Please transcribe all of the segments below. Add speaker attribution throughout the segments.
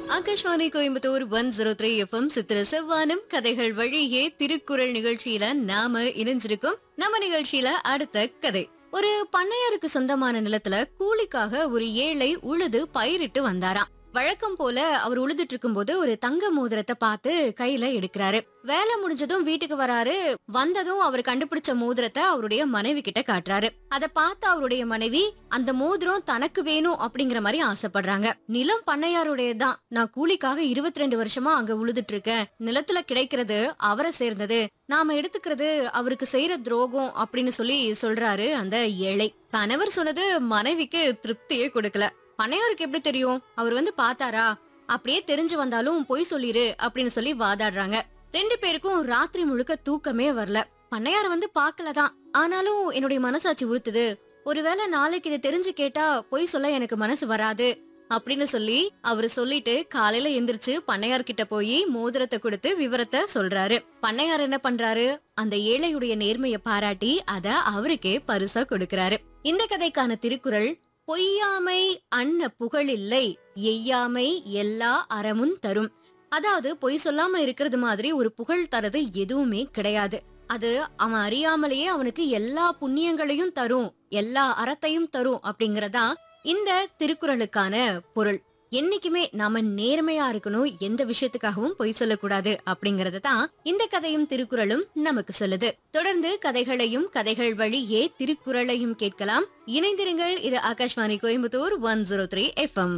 Speaker 1: Akashvani Coimbatore one zero three FM சித்திர செவ்வானம் கதைகள் வழியே திருக்குறள் நிகழ்ச்சியில நாம இணைஞ்சிருக்கோம் நம்ம நிகழ்ச்சியில அடுத்த கதை ஒரு பண்ணையாருக்கு சொந்தமான நிலத்துல கூலிக்காக ஒரு ஏழை உழுது பயிரிட்டு வந்தாராம் வழக்கம் போல அவர் உழுதுட்டு இருக்கும்போது ஒரு தங்க மோதிரத்தை பார்த்து கையில எடுக்கிறாரு வேலை முடிஞ்சதும் வீட்டுக்கு வராரு வந்ததும் அவர் கண்டுபிடிச்ச மோதிரத்தை அவருடைய மனைவி கிட்ட காட்டுறாரு அத பார்த்து அவருடைய மனைவி அந்த மோதிரம் தனக்கு வேணும் அப்படிங்கிற மாதிரி ஆசைப்படுறாங்க நிலம் பண்ணையாருடையதுதான் நான் கூலிக்காக இருபத்தி ரெண்டு வருஷமா அங்க உழுதுட்டு இருக்கேன் நிலத்துல கிடைக்கிறது அவரை சேர்ந்தது நாம எடுத்துக்கிறது அவருக்கு செய்யற துரோகம் அப்படின்னு சொல்லி சொல்றாரு அந்த ஏழை கணவர் சொன்னது மனைவிக்கு திருப்தியே கொடுக்கல பண்ணையாருக்கு எப்படி தெரியும் அவர் வந்து பார்த்தாரா அப்படியே தெரிஞ்சு வந்தாலும் பொய் சொல்லிரு அப்படின்னு சொல்லி வாதாடுறாங்க ரெண்டு பேருக்கும் ராத்திரி முழுக்க தூக்கமே வரல பண்ணையார் வந்து பார்க்கலதான் ஆனாலும் என்னுடைய மனசாட்சி உறுத்துது ஒருவேளை நாளைக்கு இதை தெரிஞ்சு கேட்டா பொய் சொல்ல எனக்கு மனசு வராது அப்படின்னு சொல்லி அவரு சொல்லிட்டு காலையில எந்திரிச்சு பண்ணையார் கிட்ட போய் மோதிரத்தை கொடுத்து விவரத்தை சொல்றாரு பண்ணையார் என்ன பண்றாரு அந்த ஏழையுடைய நேர்மையை பாராட்டி அத அவருக்கே பரிசா கொடுக்கறாரு இந்த கதைக்கான திருக்குறள் பொய்யாமை அன்ன புகழில்லை எய்யாமை எல்லா அறமும் தரும் அதாவது பொய் சொல்லாம இருக்கிறது மாதிரி ஒரு புகழ் தரது எதுவுமே கிடையாது அது அவன் அறியாமலேயே அவனுக்கு எல்லா புண்ணியங்களையும் தரும் எல்லா அறத்தையும் தரும் அப்படிங்கறதா இந்த திருக்குறளுக்கான பொருள் என்னைக்குமே நாம நேர்மையா இருக்கணும் எந்த விஷயத்துக்காகவும் பொய் சொல்லக்கூடாது அப்படிங்கறது தான் இந்த கதையும் திருக்குறளும் நமக்கு சொல்லுது தொடர்ந்து கதைகளையும் கதைகள் வழியே திருக்குறளையும் கேட்கலாம் இணைந்திருங்கள் இது Akashvani Coimbatore one zero three FM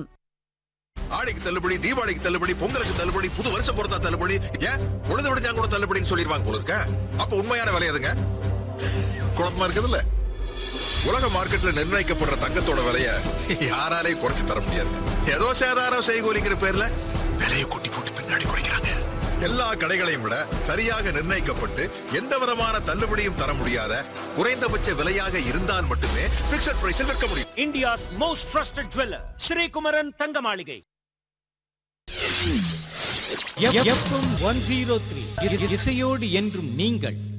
Speaker 2: ஆடிக்கு தள்ளுபடி தீபாவளிக்கு தள்ளுபடி பொங்கலுக்கு தள்ளுபடி புது வருஷம் பொறுத்தா தள்ளுபடி ஏன் உழுது விடுஞ்சா கூட தள்ளுபடின்னு சொல்லிடுவாங்க போல இருக்க அப்ப உண்மையான விலை எதுங்க குழப்பமா இருக்குதுல்ல உலக மார்க்கெட்ல நிர்ணயிக்கப்படுற தங்கத்தோட விலைய யாராலையும் குறைச்சு தர முடியாது ஏதோ சேதாரம் செய்கூலிங்கிற பேர்ல விலையை கொட்டி போட்டு பின்னாடி குறைக்கிறாங்க எல்லா கடைகளையும் விட சரியாக நிர்ணயிக்கப்பட்டு எந்த விதமான தள்ளுபடியும் தர முடியாத குறைந்தபட்ச விலையாக இருந்தால் மட்டுமே பிக்சட் பிரைஸில் விற்க முடியும்
Speaker 3: India's most trusted jeweler, Sri Kumaran Tangamalige.
Speaker 4: FM one zero three இசையோடு என்றும் நீங்கள்